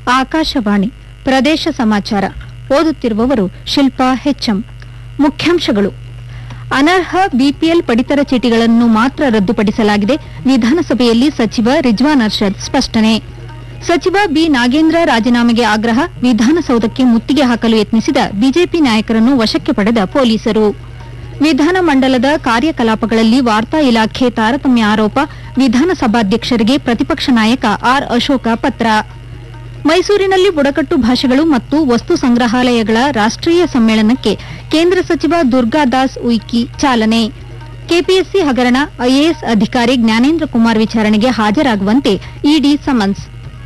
ಆಕಾಶವಾಣಿ ಪ್ರದೇಶ ಸಮಾಚಾರ ಓದುತ್ತಿರುವವರು ಶಿಲ್ಪಾ ಹೆಚ್ಎಂ ಮುಖ್ಯಾಂಶಗಳು ಅನರ್ಹ ಬಿಪಿಎಲ್ ಪಡಿತರ ಚೀಟಿಗಳನ್ನು ಮಾತ್ರ ರದ್ದುಪಡಿಸಲಾಗಿದೆ ವಿಧಾನಸಭೆಯಲ್ಲಿ ಸಚಿವ ರಿಜ್ವಾನ್ ಅರ್ಷದ್ ಸ್ಪಷ್ಟನೆ ಸಚಿವ ಬಿ ನಾಗೇಂದ್ರ ರಾಜೀನಾಮೆಗೆ ಆಗ್ರಹ ವಿಧಾನಸೌಧಕ್ಕೆ ಮುತ್ತಿಗೆ ಹಾಕಲು ಯತ್ನಿಸಿದ ಬಿಜೆಪಿ ನಾಯಕರನ್ನು ವಶಕ್ಕೆ ಪಡೆದ ಪೊಲೀಸರು ವಿಧಾನಮಂಡಲದ ಕಾರ್ಯಕಲಾಪಗಳಲ್ಲಿ ವಾರ್ತಾ ಇಲಾಖೆ ತಾರತಮ್ಯ ಆರೋಪ ವಿಧಾನಸಭಾಧ್ಯಕ್ಷರಿಗೆ ಪ್ರತಿಪಕ್ಷ ನಾಯಕ ಆರ್ ಅಶೋಕ ಪತ್ರ ಮೈಸೂರಿನಲ್ಲಿ ಬುಡಕಟ್ಟು ಭಾಷೆಗಳು ಮತ್ತು ವಸ್ತು ಸಂಗ್ರಹಾಲಯಗಳ ರಾಷ್ಟೀಯ ಸಮ್ಮೇಳನಕ್ಕೆ ಕೇಂದ್ರ ಸಚಿವ ದುರ್ಗಾದಾಸ್ ಉಯ್ಕಿ ಚಾಲನೆ ಕೆಪಿಎಸ್ಸಿ ಹಗರಣ ಐಎಎಸ್ ಅಧಿಕಾರಿ ಜ್ಞಾನೇಂದ್ರ ಕುಮಾರ್ ವಿಚಾರಣೆಗೆ ಹಾಜರಾಗುವಂತೆ ಇಡಿ ಸಮನ್ಸ್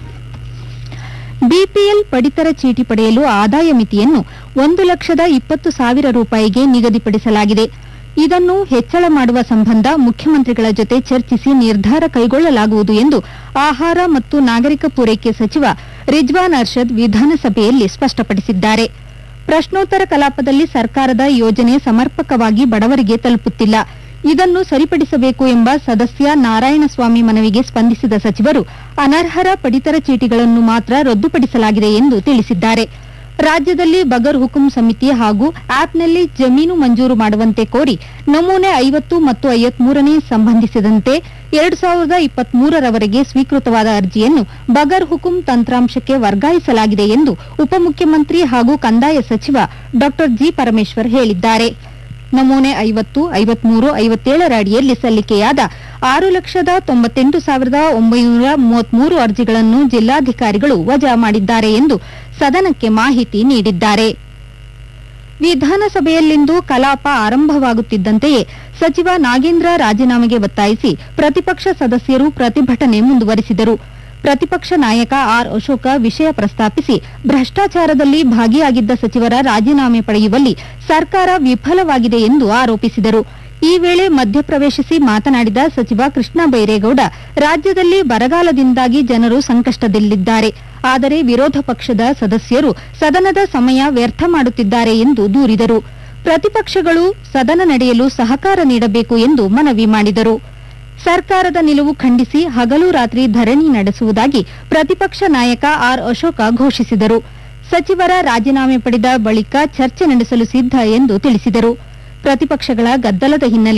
ಬಿಪಿಎಲ್ ಪಡಿತರ ಚೀಟಿ ಪಡೆಯಲು ಆದಾಯ ಮಿತಿಯನ್ನು ಒಂದು ಲಕ್ಷದ ಇಪ್ಪತ್ತು ಸಾವಿರ ರೂಪಾಯಿಗೆ ನಿಗದಿಪಡಿಸಲಾಗಿದೆ ಇದನ್ನು ಹೆಚ್ಚಳ ಮಾಡುವ ಸಂಬಂಧ ಮುಖ್ಯಮಂತ್ರಿಗಳ ಜೊತೆ ಚರ್ಚಿಸಿ ನಿರ್ಧಾರ ಕೈಗೊಳ್ಳಲಾಗುವುದು ಎಂದು ಆಹಾರ ಮತ್ತು ನಾಗರಿಕ ಪೂರೈಕೆ ಸಚಿವ ರಿಜ್ವಾನ್ ಅರ್ಷದ್ ವಿಧಾನಸಭೆಯಲ್ಲಿ ಸ್ಪಷ್ಟಪಡಿಸಿದ್ದಾರೆ ಪ್ರಶ್ನೋತ್ತರ ಕಲಾಪದಲ್ಲಿ ಸರ್ಕಾರದ ಯೋಜನೆ ಸಮರ್ಪಕವಾಗಿ ಬಡವರಿಗೆ ತಲುಪುತ್ತಿಲ್ಲ ಇದನ್ನು ಸರಿಪಡಿಸಬೇಕು ಎಂಬ ಸದಸ್ಯ ನಾರಾಯಣಸ್ವಾಮಿ ಮನವಿಗೆ ಸ್ಪಂದಿಸಿದ ಸಚಿವರು ಅನರ್ಹರ ಪಡಿತರ ಚೀಟಿಗಳನ್ನು ಮಾತ್ರ ರದ್ದುಪಡಿಸಲಾಗಿದೆ ಎಂದು ತಿಳಿಸಿದ್ದಾರೆ ರಾಜ್ಯದಲ್ಲಿ ಬಗರ್ ಹುಕುಂ ಸಮಿತಿ ಹಾಗೂ ಆಪ್ನಲ್ಲಿ ಜಮೀನು ಮಂಜೂರು ಮಾಡುವಂತೆ ಕೋರಿ ನಮೂನೆ ಐವತ್ತು ಮತ್ತು ಐವತ್ಮೂರನೇ ಸಂಬಂಧಿಸಿದಂತೆ ಎರಡು ಸಾವಿರದ ಇಪ್ಪತ್ಮೂರರವರೆಗೆ ಸ್ವೀಕೃತವಾದ ಅರ್ಜಿಯನ್ನು ಬಗರ್ ಹುಕುಂ ತಂತ್ರಾಂಶಕ್ಕೆ ವರ್ಗಾಯಿಸಲಾಗಿದೆ ಎಂದು ಉಪಮುಖ್ಯಮಂತ್ರಿ ಹಾಗೂ ಕಂದಾಯ ಸಚಿವ ಡಾ ಜಿ ಪರಮೇಶ್ವರ್ ಹೇಳಿದ್ದಾರೆ ನಮೂನೆ ಐವತ್ತು ಐವತ್ಮೂರು ಐವತ್ತೇಳರ ಅಡಿಯಲ್ಲಿ ಸಲ್ಲಿಕೆಯಾದ ಆರು ಲಕ್ಷದ ತೊಂಬತ್ತೆಂಟು ಸಾವಿರದ ಒಂಬೈನೂರ ಮೂವತ್ಮೂರು ಅರ್ಜಿಗಳನ್ನು ಜಿಲ್ಲಾಧಿಕಾರಿಗಳು ವಜಾ ಮಾಡಿದ್ದಾರೆ ಎಂದು ಸದನಕ್ಕೆ ಮಾಹಿತಿ ನೀಡಿದ್ದಾರೆ ವಿಧಾನಸಭೆಯಲ್ಲಿಂದು ಕಲಾಪ ಆರಂಭವಾಗುತ್ತಿದ್ದಂತೆಯೇ ಸಚಿವ ನಾಗೇಂದ್ರ ರಾಜೀನಾಮೆಗೆ ಒತ್ತಾಯಿಸಿ ಪ್ರತಿಪಕ್ಷ ಸದಸ್ಯರು ಪ್ರತಿಭಟನೆ ಮುಂದುವರಿಸಿದರು ಪ್ರತಿಪಕ್ಷ ನಾಯಕ ಆರ್ ಅಶೋಕ ವಿಷಯ ಪ್ರಸ್ತಾಪಿಸಿ ಭ್ರಷ್ಟಾಚಾರದಲ್ಲಿ ಭಾಗಿಯಾಗಿದ್ದ ಸಚಿವರ ರಾಜೀನಾಮೆ ಪಡೆಯುವಲ್ಲಿ ಸರ್ಕಾರ ವಿಫಲವಾಗಿದೆ ಎಂದು ಆರೋಪಿಸಿದರು ಈ ವೇಳೆ ಮಧ್ಯಪ್ರವೇಶಿಸಿ ಮಾತನಾಡಿದ ಸಚಿವ ಕೃಷ್ಣ ಬೈರೇಗೌಡ ರಾಜ್ಯದಲ್ಲಿ ಬರಗಾಲದಿಂದಾಗಿ ಜನರು ಸಂಕಷ್ಟದಲ್ಲಿದ್ದಾರೆ ಆದರೆ ವಿರೋಧ ಪಕ್ಷದ ಸದಸ್ಯರು ಸದನದ ಸಮಯ ವ್ಯರ್ಥ ಮಾಡುತ್ತಿದ್ದಾರೆ ಎಂದು ದೂರಿದರು ಪ್ರತಿಪಕ್ಷಗಳು ಸದನ ನಡೆಯಲು ಸಹಕಾರ ನೀಡಬೇಕು ಎಂದು ಮನವಿ ಮಾಡಿದರು ಸರ್ಕಾರದ ನಿಲುವು ಖಂಡಿಸಿ ಹಗಲು ರಾತ್ರಿ ಧರಣಿ ನಡೆಸುವುದಾಗಿ ಪ್ರತಿಪಕ್ಷ ನಾಯಕ ಆರ್ ಅಶೋಕ ಘೋಷಿಸಿದರು ಸಚಿವರ ರಾಜೀನಾಮೆ ಪಡೆದ ಬಳಿಕ ಚರ್ಚೆ ನಡೆಸಲು ಸಿದ್ಧ ಎಂದು ತಿಳಿಸಿದರು ಪ್ರತಿಪಕ್ಷಗಳ ಗದ್ದಲದ ಹಿನ್ನೆಲೆ